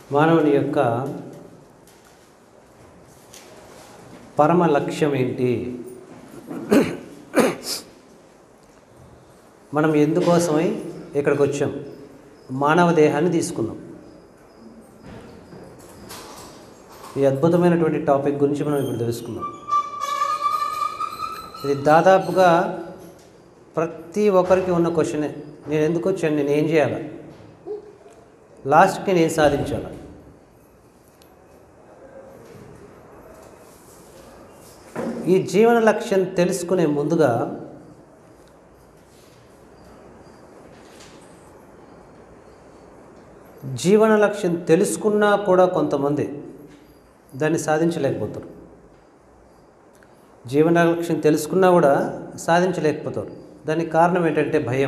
మానవుని యొక్క పరమ లక్ష్యం ఏంటి మనం ఎందుకోసమై ఇక్కడికి వచ్చాం మానవ దేహాన్ని తీసుకున్నాం ఈ అద్భుతమైనటువంటి టాపిక్ గురించి మనం ఇప్పుడు తెలుసుకుందాం ఇది దాదాపుగా ప్రతి ఒక్కరికి ఉన్న క్వశ్చనే నేను ఎందుకు వచ్చాను నేను ఏం చేయాలి లాస్ట్కి నేను సాధించాలి ఈ జీవన లక్ష్యం తెలుసుకునే ముందుగా జీవన లక్ష్యం తెలుసుకున్నా కూడా కొంతమంది దాన్ని సాధించలేకపోతారు జీవన లక్ష్యం తెలుసుకున్నా కూడా సాధించలేకపోతారు దానికి కారణం ఏంటంటే భయం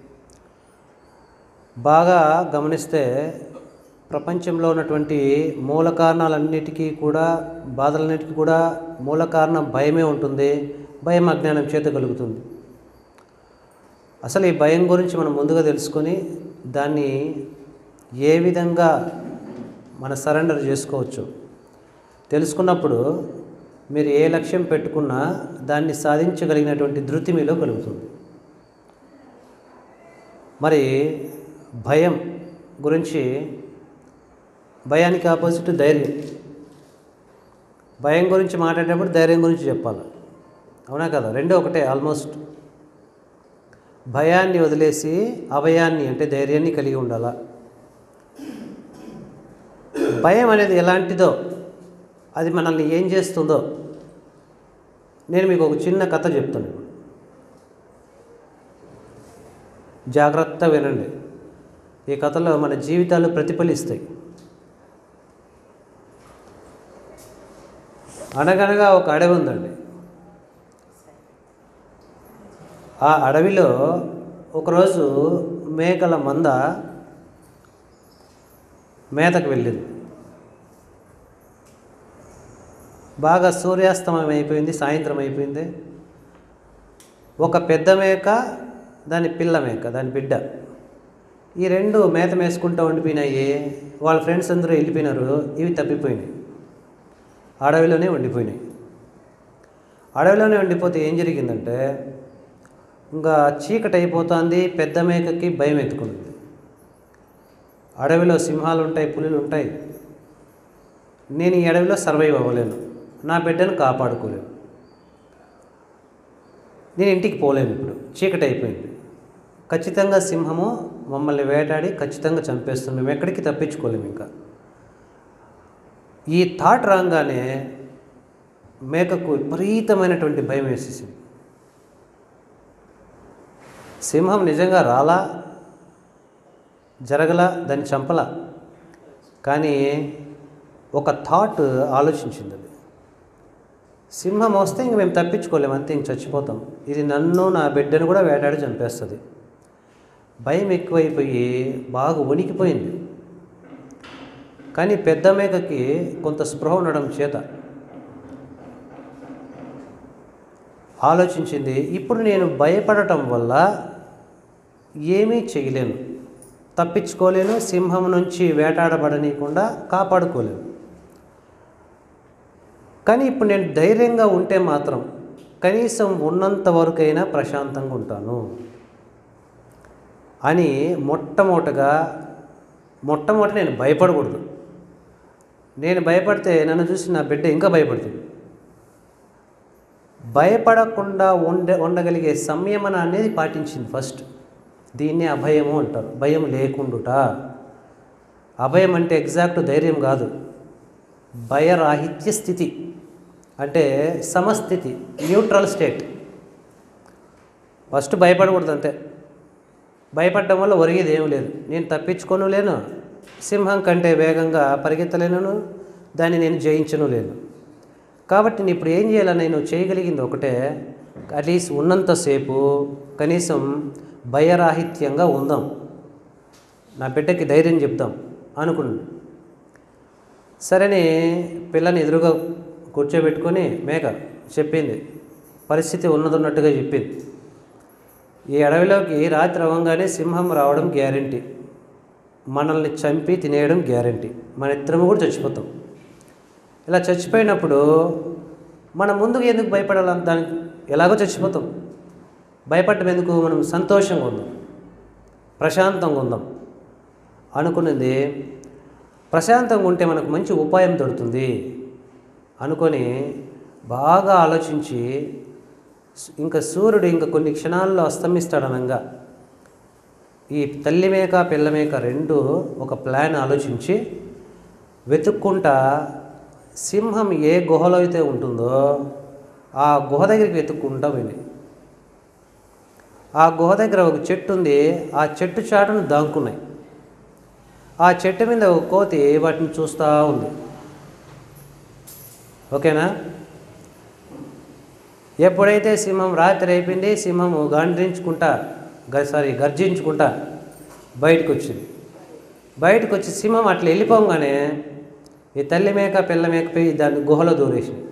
బాగా గమనిస్తే ప్రపంచంలో ఉన్నటువంటి మూల కారణాలన్నిటికీ కూడా బాధలన్నిటికీ కూడా మూల కారణం భయమే ఉంటుంది భయం అజ్ఞానం చేత కలుగుతుంది అసలు ఈ భయం గురించి మనం ముందుగా తెలుసుకొని దాన్ని ఏ విధంగా మన సరెండర్ చేసుకోవచ్చు తెలుసుకున్నప్పుడు మీరు ఏ లక్ష్యం పెట్టుకున్నా దాన్ని సాధించగలిగినటువంటి ధృతి మీలో కలుగుతుంది మరి భయం గురించి భయానికి ఆపోజిట్ ధైర్యం భయం గురించి మాట్లాడేటప్పుడు ధైర్యం గురించి చెప్పాలి అవునా కదా రెండు ఒకటే ఆల్మోస్ట్ భయాన్ని వదిలేసి అభయాన్ని అంటే ధైర్యాన్ని కలిగి ఉండాలా భయం అనేది ఎలాంటిదో అది మనల్ని ఏం చేస్తుందో నేను మీకు ఒక చిన్న కథ చెప్తాను ఇప్పుడు. జాగ్రత్త వినండి ఈ కథలో మన జీవితాలు ప్రతిఫలిస్తాయి అనగనగా ఒక అడవి ఉందండి ఆ అడవిలో ఒకరోజు మేకల మంద మేతకు వెళ్ళింది బాగా సూర్యాస్తమయం అయిపోయింది సాయంత్రం అయిపోయింది ఒక పెద్ద మేక దాని పిల్ల మేక దాని బిడ్డ ఈ రెండు మేత మేసుకుంటూ ఉండిపోయినాయి వాళ్ళ ఫ్రెండ్స్ అందరూ వెళ్ళిపోయినారు ఇవి తప్పిపోయినాయి అడవిలోనే ఉండిపోయినాయి అడవిలోనే ఉండిపోతే ఏం జరిగిందంటే ఇంకా చీకటి అయిపోతుంది పెద్ద మేకకి భయం ఎత్తుకుంది అడవిలో సింహాలు ఉంటాయి పులులు ఉంటాయి నేను ఈ అడవిలో సర్వైవ్ అవ్వలేను నా బిడ్డను కాపాడుకోలేను నేను ఇంటికి పోలేను ఇప్పుడు చీకటి అయిపోయింది ఖచ్చితంగా సింహము మమ్మల్ని వేటాడి ఖచ్చితంగా చంపేస్తుంది మేము ఎక్కడికి తప్పించుకోలేము ఇంకా ఈ థాట్ రాగానే మేకకు విపరీతమైనటువంటి భయం వేసేసింది సింహం నిజంగా రాలా జరగల దాన్ని చంపలా కానీ ఒక థాట్ ఆలోచించింది అది సింహం వస్తే ఇంక మేము తప్పించుకోలేము అంతే ఇంక చచ్చిపోతాం ఇది నన్ను నా బిడ్డను కూడా వేటాడి చంపేస్తుంది భయం ఎక్కువైపోయి బాగా వణికిపోయింది కానీ పెద్ద మేకకి కొంత స్పృహ ఉండడం చేత ఆలోచించింది ఇప్పుడు నేను భయపడటం వల్ల ఏమీ చేయలేను తప్పించుకోలేను సింహం నుంచి వేటాడబడనీయకుండా కాపాడుకోలేను కానీ ఇప్పుడు నేను ధైర్యంగా ఉంటే మాత్రం కనీసం ఉన్నంత వరకైనా ప్రశాంతంగా ఉంటాను అని మొట్టమొదటగా మొట్టమొదట నేను భయపడకూడదు నేను భయపడితే నన్ను చూసి నా బిడ్డ ఇంకా భయపడుతుంది భయపడకుండా ఉండ ఉండగలిగే సంయమన అనేది పాటించింది ఫస్ట్ దీన్నే అభయము అంటారు భయం లేకుండుట అభయం అంటే ఎగ్జాక్ట్ ధైర్యం కాదు భయరాహిత్య స్థితి అంటే సమస్థితి న్యూట్రల్ స్టేట్ ఫస్ట్ భయపడకూడదు అంతే భయపడడం వల్ల ఒరిగేది ఏం లేదు నేను తప్పించుకోను లేను సింహం కంటే వేగంగా పరిగెత్తలేను దాన్ని నేను జయించను లేను కాబట్టి నేను ఇప్పుడు ఏం చేయాలని నేను చేయగలిగింది ఒకటే అట్లీస్ట్ ఉన్నంతసేపు కనీసం భయరాహిత్యంగా ఉందాం నా బిడ్డకి ధైర్యం చెప్దాం అనుకున్నాను సరేని పిల్లని ఎదురుగా కూర్చోబెట్టుకొని మేక చెప్పింది పరిస్థితి ఉన్నదున్నట్టుగా చెప్పింది ఈ అడవిలోకి రాత్రి అవ్వగానే సింహం రావడం గ్యారంటీ మనల్ని చంపి తినేయడం గ్యారంటీ మన ఇద్దరము కూడా చచ్చిపోతాం ఇలా చచ్చిపోయినప్పుడు మనం ముందుకు ఎందుకు భయపడాలి దానికి ఎలాగో చచ్చిపోతాం భయపడటం ఎందుకు మనం సంతోషంగా ఉందాం ప్రశాంతంగా ఉందాం అనుకున్నది ప్రశాంతంగా ఉంటే మనకు మంచి ఉపాయం దొరుకుతుంది అనుకొని బాగా ఆలోచించి ఇంకా సూర్యుడు ఇంకా కొన్ని క్షణాల్లో అస్తమిస్తాడు అనంగా ఈ తల్లి మేక పిల్ల మేక రెండు ఒక ప్లాన్ ఆలోచించి వెతుక్కుంటా సింహం ఏ గుహలో అయితే ఉంటుందో ఆ గుహ దగ్గరికి వెతుక్కుంటా పోయినాయి ఆ గుహ దగ్గర ఒక చెట్టు ఉంది ఆ చెట్టు చాటును దాంకున్నాయి ఆ చెట్టు మీద ఒక కోతి వాటిని చూస్తూ ఉంది ఓకేనా ఎప్పుడైతే సింహం రాత్రి అయిపోయింది సింహము గాండ్రించుకుంటా గ- సారీ గర్జించుకుంటా బయటకు వచ్చింది బయటకు వచ్చి సింహం అట్లా వెళ్ళిపోగానే ఈ తల్లి మేక పిల్ల మేక పోయి దాన్ని గుహలో దూరేసింది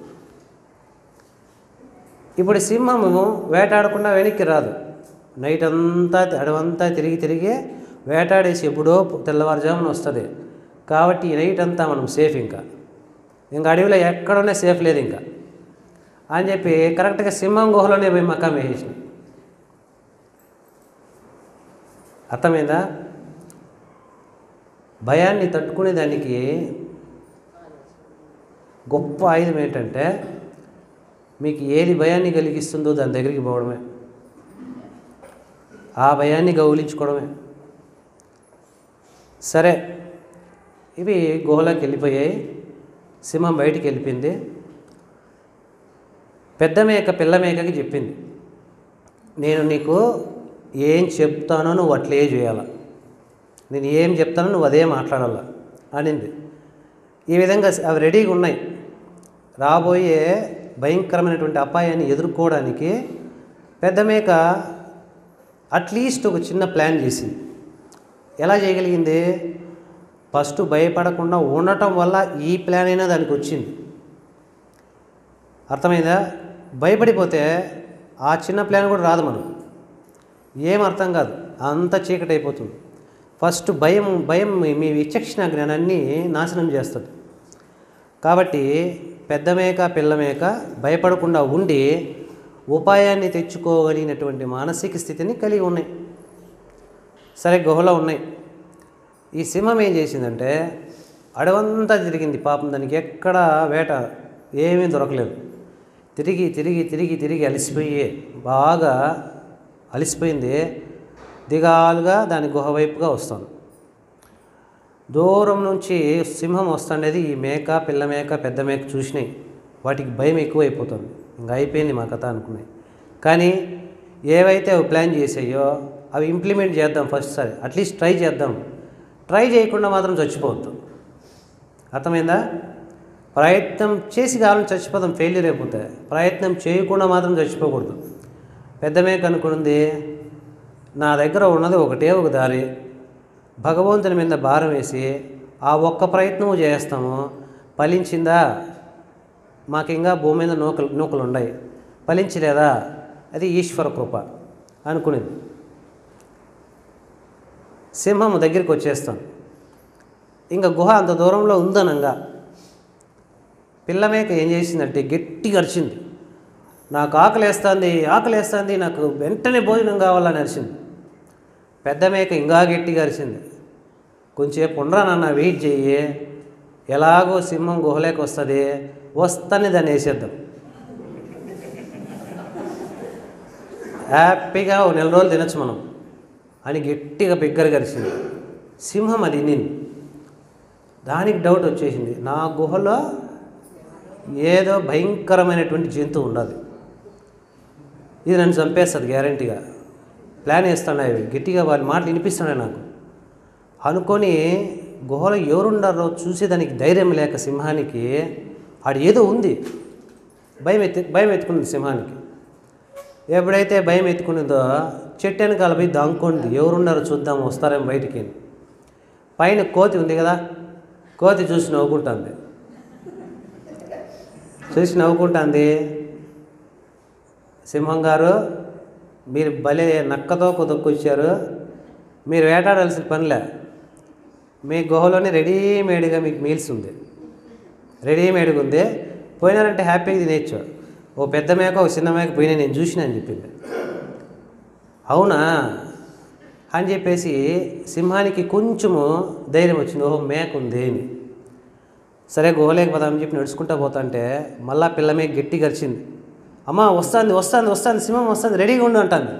ఇప్పుడు సింహము వేటాడకుండా వెనక్కి రాదు నైట్ అంతా అడవంతా తిరిగి తిరిగి వేటాడేసి ఎప్పుడో తెల్లవారుజామున వస్తుంది కాబట్టి ఈ నైట్ అంతా మనం సేఫ్ ఇంకా ఇంకా అడవిలో ఎక్కడున్నా సేఫ్ లేదు ఇంకా అని చెప్పి కరెక్ట్గా సింహం గుహలోనే పోయి మకాం వేసేసింది అర్థమైందా భయాన్ని తట్టుకునే దానికి గొప్ప ఆయుధం ఏంటంటే మీకు ఏది భయాన్ని కలిగిస్తుందో దాని దగ్గరికి పోవడమే ఆ భయాన్ని గౌలించుకోవడమే సరే ఇవి గుహలోకి వెళ్ళిపోయాయి సింహం బయటికి వెళ్ళిపోయింది పెద్ద మేక పిల్ల మేకకి చెప్పింది నేను నీకు ఏం చెప్తానో నువ్వు అట్లే చేయాల నేను ఏం చెప్తానో నువ్వు అదే మాట్లాడాల అనింది ఈ విధంగా అవి రెడీగా ఉన్నాయి రాబోయే భయంకరమైనటువంటి అపాయాన్ని ఎదుర్కోవడానికి పెద్ద మేక అట్లీస్ట్ ఒక చిన్న ప్లాన్ చేసింది ఎలా చేయగలిగింది ఫస్ట్ భయపడకుండా ఉండటం వల్ల ఈ ప్లాన్ అయినా దానికి వచ్చింది అర్థమైందా భయపడిపోతే ఆ చిన్న ప్లాన్ కూడా రాదు మనకు ఏం అర్థం కాదు అంత చీకటి అయిపోతుంది ఫస్ట్ భయం భయం మీ- మీ విచక్షణ జ్ఞానాన్ని నాశనం చేస్తుంది కాబట్టి పెద్ద మేక పిల్ల మేక భయపడకుండా ఉండి ఉపాయాన్ని తెచ్చుకోగలిగినటువంటి మానసిక స్థితిని కలిగి ఉన్నాయి సరే గుహలో ఉన్నాయి ఈ సింహం ఏం చేసిందంటే అడవంతా తిరిగింది పాపం దానికి ఎక్కడ వేట ఏమీ దొరకలేదు తిరిగి తిరిగి తిరిగి తిరిగి అలసిపోయి బాగా అలసిపోయింది దిగాలుగా దాని గుహ వైపుగా వస్తుంది దూరం నుంచి సింహం వస్తుండేది ఈ మేక పిల్ల మేక పెద్ద మేక చూసినాయి వాటికి భయం ఎక్కువైపోతుంది ఇంకా అయిపోయింది మా కథ అనుకున్నాయి కానీ ఏవైతే అవి ప్లాన్ చేసాయో అవి ఇంప్లిమెంట్ చేద్దాం ఫస్ట్ సారి అట్లీస్ట్ ట్రై చేద్దాం ట్రై చేయకుండా మాత్రం చచ్చిపోవద్దు అర్థమైందా ప్రయత్నం చేసి కావాలని చచ్చిపోతాం ఫెయిల్యూర్ అయిపోతే ప్రయత్నం చేయకుండా మాత్రం చచ్చిపోకూడదు పెద్ద మేక అనుకుంది నా దగ్గర ఉన్నది ఒకటే ఒక దారి భగవంతుని మీద భారం వేసి ఆ ఒక్క ప్రయత్నము చేస్తాము ఫలించిందా మాకు ఇంకా భూమి మీద నూకలు నూకలు ఉన్నాయి ఫలించలేదా అది ఈశ్వర కృప అనుకునేది సింహం దగ్గరికి వచ్చేస్తాం ఇంకా గుహ అంత దూరంలో ఉందనంగా పిల్లమేక ఏం చేసిందంటే గట్టిగా అరిచింది నాకు ఆకలేస్తుంది ఆకలేస్తుంది నాకు వెంటనే భోజనం కావాలని అరిచింది పెద్ద మేక ఇంకా గట్టిగా అరిచింది కొంచెంసేపు ఉండరా నాన్న వెయిట్ చెయ్యి ఎలాగో సింహం గుహలోకి వస్తుంది వస్తానే దాన్ని వేసేద్దాం హ్యాపీగా ఒక నెల రోజులు తినచ్చు మనం అని గట్టిగా బిగ్గరగా అరిచింది సింహం అది నిన్ను దానికి డౌట్ వచ్చేసింది నా గుహలో ఏదో భయంకరమైనటువంటి జంతువు ఉండదు ఇది నన్ను చంపేస్తుంది గ్యారంటీగా ప్లాన్ వేస్తున్నాయి అవి గట్టిగా వాళ్ళ మాటలు వినిపిస్తున్నాయి నాకు అనుకొని గుహలో ఎవరుండారో చూసి దానికి ధైర్యం లేక సింహానికి ఆడు ఏదో ఉంది భయం ఎత్తి భయం ఎత్తుకుంది సింహానికి ఎప్పుడైతే భయం ఎత్తుకున్నదో చెట్టు వెనకాల పోయి దాంకోండి ఎవరున్నారో చూద్దాం వస్తారేమో బయటికి పైన కోతి ఉంది కదా కోతి చూసి నవ్వుకుంటుంది చూసి నవ్వుకుంటుంది సింహం గారు మీరు భలే నక్కతో కుదక్కొచ్చారు మీరు వేటాడాల్సిన పనిలే మీ గుహలోనే రెడీమేడ్గా మీకు మీల్స్ ఉంది రెడీమేడ్గా ఉంది పోయినారంటే హ్యాపీగా తినేయచ్చు ఓ పెద్ద మేక ఒక చిన్న మేక పోయినా నేను చూసిన అని చెప్పింది అవునా అని చెప్పేసి సింహానికి కొంచెము ధైర్యం వచ్చింది ఓహో మేక ఉంది అని సరే గోలేక పదామని చెప్పి నడుచుకుంటా పోతుంటే మళ్ళా పిల్ల మేక గట్టి గరిచింది అమ్మ వస్తుంది వస్తుంది వస్తుంది సింహం వస్తుంది రెడీగా ఉండు అంటుంది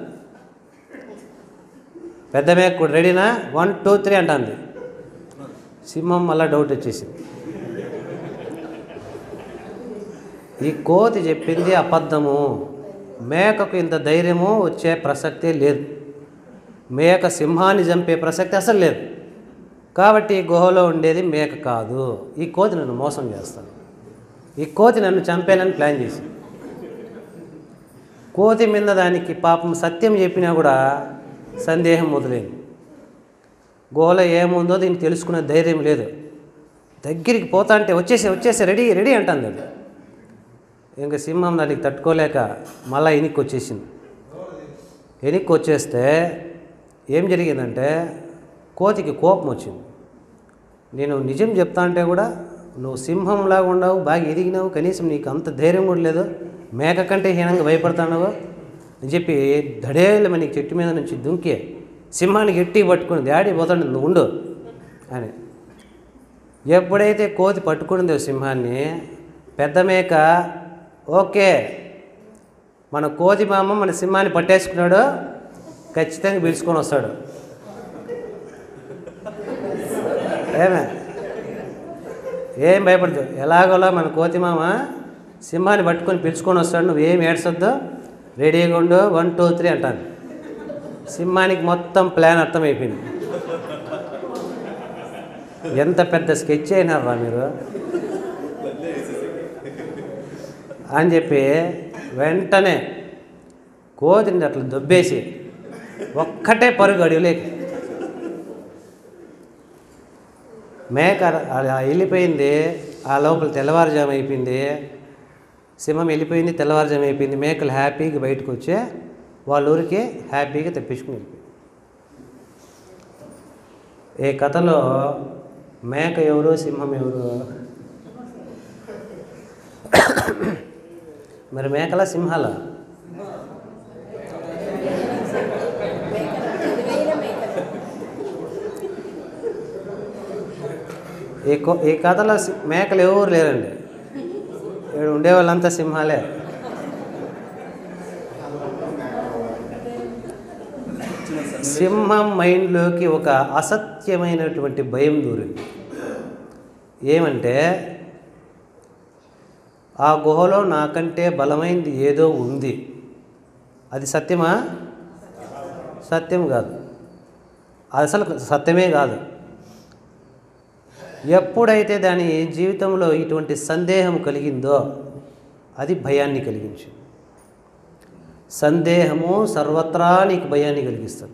పెద్ద మేక కూడా రెడీనా వన్ టూ త్రీ అంటుంది సింహం మళ్ళీ డౌట్ వచ్చేసింది ఈ కోతి చెప్పింది అబద్ధము మేకకు ఇంత ధైర్యము వచ్చే ప్రసక్తే లేదు మేక సింహాన్ని చంపే ప్రసక్తి అసలు లేదు కాబట్టి ఈ గుహలో ఉండేది మేక కాదు ఈ కోతి నన్ను మోసం చేస్తాను ఈ కోతి నన్ను చంపేయాలని ప్లాన్ చేసి కోతి మీద దానికి పాపం సత్యం చెప్పినా కూడా సందేహం మొదలైంది గుహలో ఏముందో దీన్ని తెలుసుకునే ధైర్యం లేదు దగ్గరికి పోతా అంటే వచ్చేసి వచ్చేసి రెడీ రెడీ అంటుంది అది ఇంకా సింహం దానికి తట్టుకోలేక మళ్ళీ ఎనిక్కి వచ్చేసింది ఎనిక్కి వచ్చేస్తే ఏం జరిగిందంటే కోతికి కోపం వచ్చింది నేను నిజం చెప్తా అంటే కూడా నువ్వు సింహంలాగా ఉండవు బాగా ఎదిగినావు కనీసం నీకు అంత ధైర్యం కూడా లేదు మేక కంటే హీనంగా భయపడుతున్నావు అని చెప్పి దడేళ్ళ నీకు చెట్టు మీద నుంచి దుంకి సింహాన్ని గట్టి పట్టుకుని దాడి పోతాడు నువ్వు ఉండు అని ఎప్పుడైతే కోతి పట్టుకునిందో సింహాన్ని పెద్ద మేక ఓకే మన కోతి మామ మన సింహాన్ని పట్టేసుకున్నాడు ఖచ్చితంగా పిలుచుకొని వస్తాడు ఏమే ఏం భయపడదు ఎలాగోలా మన కోతి మామ సింహాన్ని పట్టుకొని పిలుచుకొని వస్తాడు నువ్వేం ఏడ్చొద్దు రెడీగా ఉండు వన్ టూ త్రీ అంటాను సింహానికి మొత్తం ప్లాన్ అర్థమైపోయింది ఎంత పెద్ద స్కెచ్ అయినారా మీరు అని చెప్పి వెంటనే కోతిని అట్లా దొబ్బేసి ఒక్కటే పరుగు అడవిలేకి మేక అలా వెళ్ళిపోయింది ఆ లోపల తెల్లవారుజాము అయిపోయింది సింహం వెళ్ళిపోయింది తెల్లవారుజాము అయిపోయింది మేకలు హ్యాపీగా బయటకు వచ్చి వాళ్ళ ఊరికి హ్యాపీగా తెప్పించుకుని వెళ్ళిపోయింది ఈ కథలో మేక ఎవరు సింహం ఎవరు మరి మేకల సింహాల ఈ కో ఈ కథలో సి- మేకలు ఎవరు లేరండి ఇక్కడ ఉండే వాళ్ళంతా సింహాలే సింహం మైండ్లోకి ఒక అసత్యమైనటువంటి భయం దూరింది ఏమంటే ఆ గుహలో నాకంటే బలమైనది ఏదో ఉంది అది సత్యమా సత్యం కాదు అది అసలు సత్యమే కాదు ఎప్పుడైతే దాని జీవితంలో ఇటువంటి సందేహం కలిగిందో అది భయాన్ని కలిగించింది సందేహము సర్వత్రా నీకు భయాన్ని కలిగిస్తుంది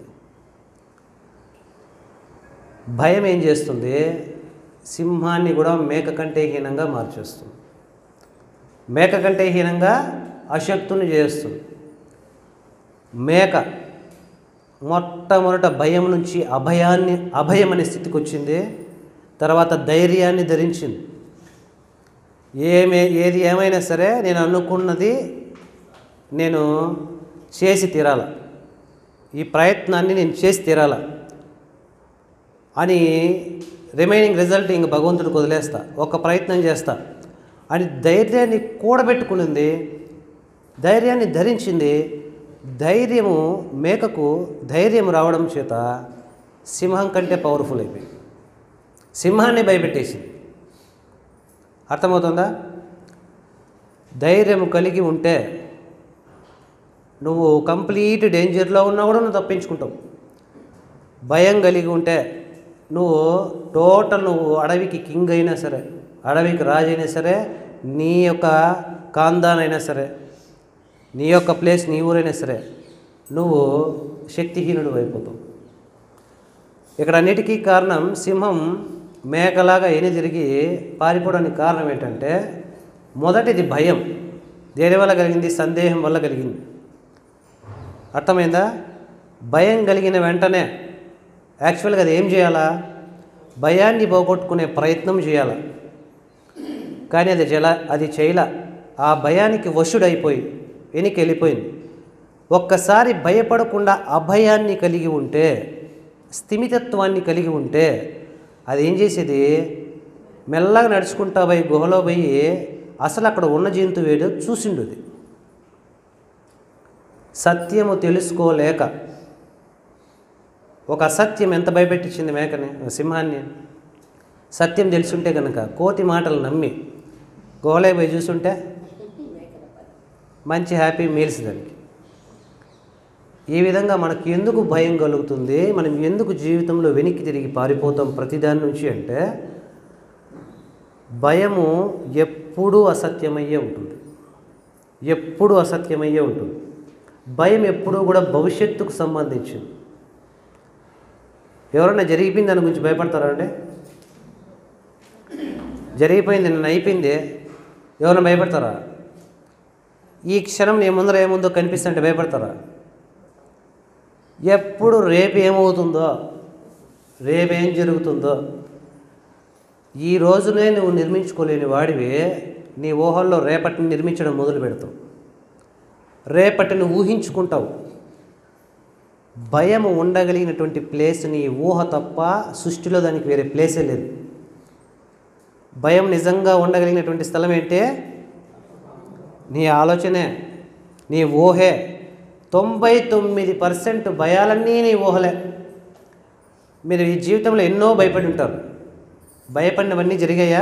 భయం ఏం చేస్తుంది సింహాన్ని కూడా మేక కంటే హీనంగా మార్చేస్తుంది మేక కంటే హీనంగా అశక్తుని చేస్తుంది మేక మొట్టమొదట భయం నుంచి అభయాన్ని అభయం అనే స్థితికి వచ్చింది తర్వాత ధైర్యాన్ని ధరించింది ఏమే ఏది ఏమైనా సరే నేను అనుకున్నది నేను చేసి తీరాల ఈ ప్రయత్నాన్ని నేను చేసి తీరాల అని రిమైనింగ్ రిజల్ట్ ఇంక భగవంతుడికి వదిలేస్తా ఒక ప్రయత్నం చేస్తా అని ధైర్యాన్ని కూడబెట్టుకునింది ధైర్యాన్ని ధరించింది ధైర్యము మేకకు ధైర్యం రావడం చేత సింహం కంటే పవర్ఫుల్ అయిపోయింది సింహాన్ని భయపెట్టేసింది అర్థమవుతుందా ధైర్యం కలిగి ఉంటే నువ్వు కంప్లీట్ డేంజర్లో ఉన్నా కూడా నువ్వు తప్పించుకుంటావు భయం కలిగి ఉంటే నువ్వు టోటల్ నువ్వు అడవికి కింగ్ అయినా సరే అడవికి రాజు అయినా సరే నీ యొక్క కాందాన్ అయినా సరే నీ యొక్క ప్లేస్ నీ ఊరైనా సరే నువ్వు శక్తిహీనుడు అయిపోతావు ఇక్కడ అన్నిటికీ కారణం సింహం మేకలాగా ఎని తిరిగి పారిపోవడానికి కారణం ఏంటంటే మొదటిది భయం దేని వల్ల కలిగింది సందేహం వల్ల కలిగింది అర్థమైందా భయం కలిగిన వెంటనే యాక్చువల్గా అది ఏం చేయాలా భయాన్ని పోగొట్టుకునే ప్రయత్నం చేయాలి కానీ అది జల అది చేయల ఆ భయానికి వశుడైపోయి వెనక్కి వెళ్ళిపోయింది ఒక్కసారి భయపడకుండా అభయాన్ని కలిగి ఉంటే స్థిమితత్వాన్ని కలిగి ఉంటే అది ఏం చేసేది మెల్లగా నడుచుకుంటా పోయి గుహలో పోయి అసలు అక్కడ ఉన్న జంతువు ఏదో చూసిండుది సత్యము తెలుసుకోలేక ఒక అసత్యం ఎంత భయపెట్టించింది మేకని సింహాన్ని సత్యం తెలుసుంటే కనుక కోతి మాటలు నమ్మి గోలే పోయి చూసుంటే మంచి హ్యాపీ మీల్స్ దానికి ఈ విధంగా మనకు ఎందుకు భయం కలుగుతుంది మనం ఎందుకు జీవితంలో వెనక్కి తిరిగి పారిపోతాం ప్రతిదాని నుంచి అంటే భయము ఎప్పుడూ అసత్యమయ్యే ఉంటుంది ఎప్పుడూ అసత్యమయ్యే ఉంటుంది భయం ఎప్పుడూ కూడా భవిష్యత్తుకు సంబంధించింది ఎవరన్నా జరిగిపోయింది దాని గురించి భయపడతారా అండి జరిగిపోయింది నిన్న అయిపోయింది ఎవరైనా భయపడతారా ఈ క్షణం నీ ముందర ఏముందో కనిపిస్తుంటే భయపడతారా ఎప్పుడు రేపు ఏమవుతుందో రేపేం జరుగుతుందో ఈ రోజునే నువ్వు నిర్మించుకోలేని వాడివి నీ ఊహల్లో రేపటిని నిర్మించడం మొదలు పెడతావు రేపటిని ఊహించుకుంటావు భయం ఉండగలిగినటువంటి ప్లేస్ నీ ఊహ తప్ప సృష్టిలో దానికి వేరే ప్లేసే లేదు భయం నిజంగా ఉండగలిగినటువంటి స్థలం ఏంటి నీ ఆలోచనే నీ ఊహే తొంభై తొమ్మిది పర్సెంట్ భయాలన్నీ నీ ఊహలే మీరు ఈ జీవితంలో ఎన్నో భయపడి ఉంటారు భయపడినవన్నీ జరిగాయా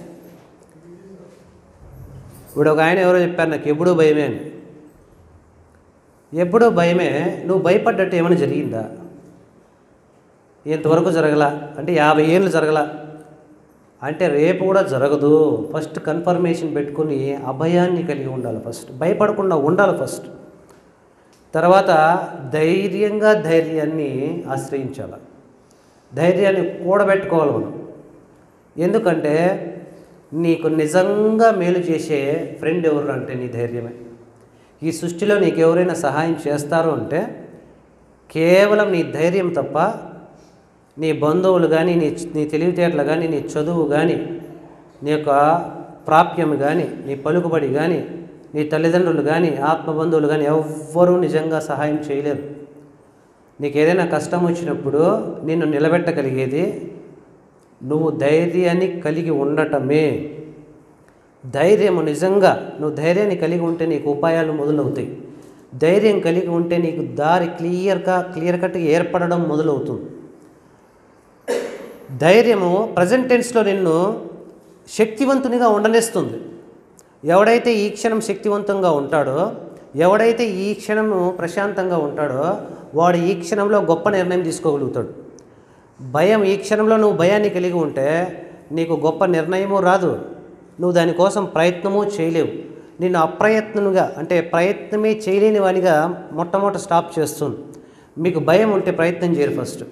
ఇప్పుడు ఒక ఆయన ఎవరో చెప్పారు నాకు ఎప్పుడూ భయమే అని ఎప్పుడూ భయమే నువ్వు భయపడ్డట్టు ఏమైనా జరిగిందా ఇంతవరకు జరగలా అంటే యాభై ఏళ్ళు జరగలా అంటే రేపు కూడా జరగదు ఫస్ట్ కన్ఫర్మేషన్ పెట్టుకుని అభయాన్ని కలిగి ఉండాలి ఫస్ట్ భయపడకుండా ఉండాలి ఫస్ట్ తర్వాత ధైర్యంగా ధైర్యాన్ని ఆశ్రయించాలి ధైర్యాన్ని కూడబెట్టుకోవాలి మనం ఎందుకంటే నీకు నిజంగా మేలు చేసే ఫ్రెండ్ ఎవరు అంటే నీ ధైర్యమే ఈ సృష్టిలో నీకు ఎవరైనా సహాయం చేస్తారు అంటే కేవలం నీ ధైర్యం తప్ప నీ బంధువులు కానీ నీ నీ తెలివితేటలు కానీ నీ చదువు కానీ నీ యొక్క ప్రాప్యం కానీ నీ పలుకుబడి కానీ నీ తల్లిదండ్రులు కానీ ఆత్మబంధువులు కానీ ఎవ్వరూ నిజంగా సహాయం చేయలేరు నీకు ఏదైనా కష్టం వచ్చినప్పుడు నిన్ను నిలబెట్టగలిగేది నువ్వు ధైర్యాన్ని కలిగి ఉండటమే ధైర్యము నిజంగా నువ్వు ధైర్యాన్ని కలిగి ఉంటే నీకు ఉపాయాలు మొదలవుతాయి ధైర్యం కలిగి ఉంటే నీకు దారి క్లియర్గా క్లియర్ కట్గా ఏర్పడడం మొదలవుతుంది ధైర్యము ప్రజెంట్ టెన్స్లో నిన్ను శక్తివంతునిగా ఉండనిస్తుంది ఎవడైతే ఈ క్షణం శక్తివంతంగా ఉంటాడో ఎవడైతే ఈ క్షణము ప్రశాంతంగా ఉంటాడో వాడు ఈ క్షణంలో గొప్ప నిర్ణయం తీసుకోగలుగుతాడు భయం ఈ క్షణంలో నువ్వు భయాన్ని కలిగి ఉంటే నీకు గొప్ప నిర్ణయము రాదు నువ్వు దానికోసం ప్రయత్నము చేయలేవు నిన్ను అప్రయత్నముగా అంటే ప్రయత్నమే చేయలేని వానిగా మొట్టమొదట స్టాప్ చేస్తుంది మీకు భయం ఉంటే ప్రయత్నం చేయరు ఫస్ట్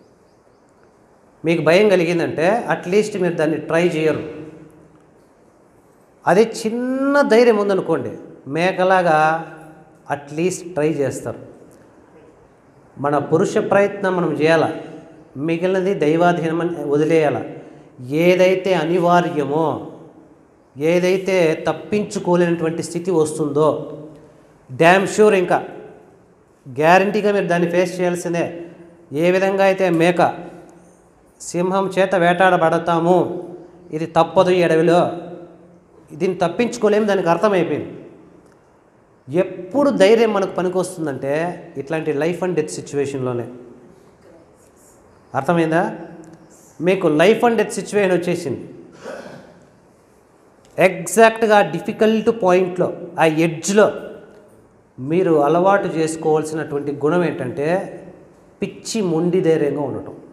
మీకు భయం కలిగిందంటే అట్లీస్ట్ మీరు దాన్ని ట్రై చేయరు అదే చిన్న ధైర్యం ఉందనుకోండి మేకలాగా అట్లీస్ట్ ట్రై చేస్తారు మన పురుష ప్రయత్నం మనం చేయాల మిగిలినది దైవాధీనమని వదిలేయాల ఏదైతే అనివార్యమో ఏదైతే తప్పించుకోలేనటువంటి స్థితి వస్తుందో డ్యామ్ షూర్ ఇంకా గ్యారంటీగా మీరు దాన్ని ఫేస్ చేయాల్సిందే ఏ విధంగా అయితే మేక సింహం చేత వేటాడబడతాము ఇది తప్పదు ఈ అడవిలో దీన్ని తప్పించుకోలేము దానికి అర్థమైపోయింది ఎప్పుడు ధైర్యం మనకు పనికొస్తుందంటే ఇట్లాంటి లైఫ్ అండ్ డెత్ సిచ్యువేషన్లోనే అర్థమైందా మీకు లైఫ్ అండ్ డెత్ సిచ్యువేషన్ వచ్చేసింది ఎగ్జాక్ట్గా డిఫికల్ట్ పాయింట్లో ఆ ఎడ్జ్లో మీరు అలవాటు చేసుకోవాల్సినటువంటి గుణం ఏంటంటే పిచ్చి మొండి ధైర్యంగా ఉండటం